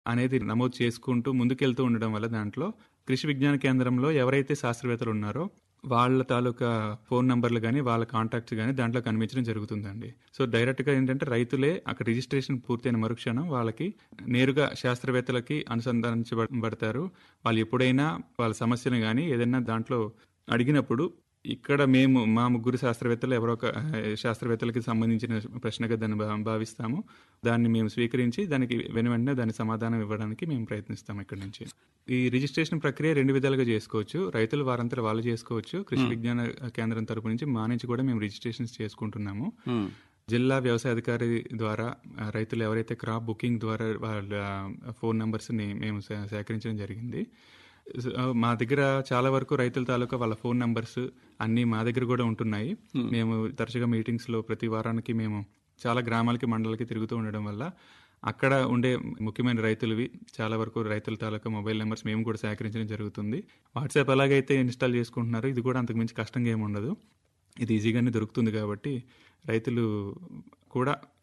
అనేది నమోదు చేసుకుంటూ ముందుకెళ్తూ ఉండడం వల్ల దాంట్లో కృషి విజ్ఞాన కేంద్రంలో ఎవరైతే శాస్త్రవేత్తలు ఉన్నారో వాళ్ళ తాలూకా ఫోన్ నంబర్లు కానీ వాళ్ళ కాంటాక్ట్స్ కానీ దాంట్లో కనిపించడం జరుగుతుందండి సో డైరెక్ట్గా ఏంటంటే రైతులే అక్కడ రిజిస్ట్రేషన్ పూర్తయిన మరుక్షణం వాళ్ళకి నేరుగా శాస్త్రవేత్తలకి అనుసంధానించబడతారు వాళ్ళు ఎప్పుడైనా వాళ్ళ సమస్యను కానీ ఏదైనా దాంట్లో అడిగినప్పుడు ఇక్కడ మేము మా ముగ్గురు శాస్త్రవేత్తలు ఎవరో ఒక ఆ, శాస్త్రవేత్తలకి సంబంధించిన ప్రశ్నగా దాన్ని భా- భావిస్తాము దాన్ని మేము స్వీకరించి దానికి వెను వెంటనే దాని సమాధానం ఇవ్వడానికి మేము ప్రయత్నిస్తాం ఇక్కడ నుంచి ఈ రిజిస్ట్రేషన్ ప్రక్రియ రెండు విధాలుగా చేసుకోవచ్చు రైతులు వారంతా వాళ్ళు చేసుకోవచ్చు కృషి విజ్ఞాన కేంద్రం తరపు నుంచి మా నుంచి కూడా మేము రిజిస్ట్రేషన్స్ చేసుకుంటున్నాము జిల్లా వ్యవసాయ అధికారి ద్వారా ఆ, రైతులు ఎవరైతే క్రాప్ బుకింగ్ ద్వారా వాళ్ళ ఫోన్ నంబర్స్ని మేము సే- సేకరించడం జరిగింది స- ఆ, మా దగ్గర చాలా వరకు రైతుల తాలూకా వాళ్ళ ఫోన్ నంబర్స్ అన్నీ మా దగ్గర కూడా ఉంటున్నాయి మేము తరచుగా మీటింగ్స్లో ప్రతి వారానికి మేము చాలా గ్రామాలకి మండలకి తిరుగుతూ ఉండడం వల్ల అక్కడ ఉండే ముఖ్యమైన రైతులవి చాలా వరకు రైతుల తాలూకా మొబైల్ నెంబర్స్ మేము కూడా సేకరించడం జరుగుతుంది వాట్సాప్ ఎలాగైతే ఇన్స్టాల్ చేసుకుంటున్నారో ఇది కూడా అంతకుమించి కష్టంగా ఏమి ఉండదు ఇది ఈజీగానే దొరుకుతుంది కాబట్టి రైతులు కూడా